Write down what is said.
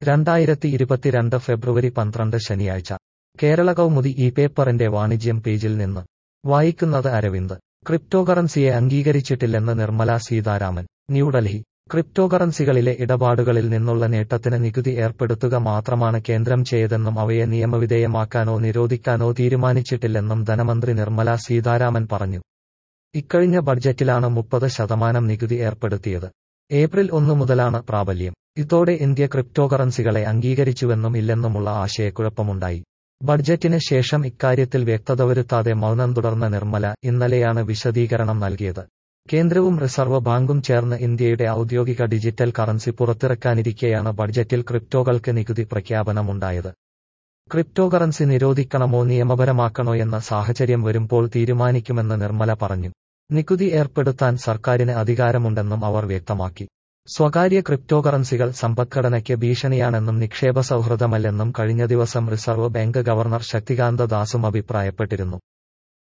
രണ്ടായിരത്തി ഇരുപത്തിരണ്ട് ഫെബ്രുവരി പന്ത്രണ്ട് ശനിയാഴ്ച കേരള കൗമുദി ഈ പേപ്പറിന്റെ വാണിജ്യം പേജിൽ നിന്ന് വായിക്കുന്നത് അരവിന്ദ് ക്രിപ്റ്റോകറൻസിയെ അംഗീകരിച്ചിട്ടില്ലെന്ന് നിർമ്മല സീതാരാമൻ ന്യൂഡൽഹി ക്രിപ്റ്റോകറൻസികളിലെ ഇടപാടുകളിൽ നിന്നുള്ള നേട്ടത്തിന് നികുതി ഏർപ്പെടുത്തുക മാത്രമാണ് കേന്ദ്രം ചെയ്തതെന്നും അവയെ നിയമവിധേയമാക്കാനോ നിരോധിക്കാനോ തീരുമാനിച്ചിട്ടില്ലെന്നും ധനമന്ത്രി നിർമ്മല സീതാരാമൻ പറഞ്ഞു ഇക്കഴിഞ്ഞ ബഡ്ജറ്റിലാണ് മുപ്പത് ശതമാനം നികുതി ഏർപ്പെടുത്തിയത് ഏപ്രിൽ ഒന്ന് മുതലാണ് പ്രാബല്യം ഇതോടെ ഇന്ത്യ ക്രിപ്റ്റോകറൻസികളെ അംഗീകരിച്ചുവെന്നും ഇല്ലെന്നുമുള്ള ആശയക്കുഴപ്പമുണ്ടായി ബഡ്ജറ്റിന് ശേഷം ഇക്കാര്യത്തിൽ വ്യക്തത വരുത്താതെ മൗനം തുടർന്ന നിർമ്മല ഇന്നലെയാണ് വിശദീകരണം നൽകിയത് കേന്ദ്രവും റിസർവ് ബാങ്കും ചേർന്ന് ഇന്ത്യയുടെ ഔദ്യോഗിക ഡിജിറ്റൽ കറൻസി പുറത്തിറക്കാനിരിക്കെയാണ് ബഡ്ജറ്റിൽ ക്രിപ്റ്റോകൾക്ക് നികുതി പ്രഖ്യാപനമുണ്ടായത് ക്രിപ്റ്റോകറൻസി നിരോധിക്കണമോ നിയമപരമാക്കണോ എന്ന സാഹചര്യം വരുമ്പോൾ തീരുമാനിക്കുമെന്ന് നിർമ്മല പറഞ്ഞു നികുതി ഏർപ്പെടുത്താൻ സർക്കാരിന് അധികാരമുണ്ടെന്നും അവർ വ്യക്തമാക്കി സ്വകാര്യ ക്രിപ്റ്റോകറൻസികൾ സമ്പദ്ഘടനയ്ക്ക് ഭീഷണിയാണെന്നും നിക്ഷേപ സൗഹൃദമല്ലെന്നും കഴിഞ്ഞ ദിവസം റിസർവ് ബാങ്ക് ഗവർണർ ശക്തികാന്ത ദാസും അഭിപ്രായപ്പെട്ടിരുന്നു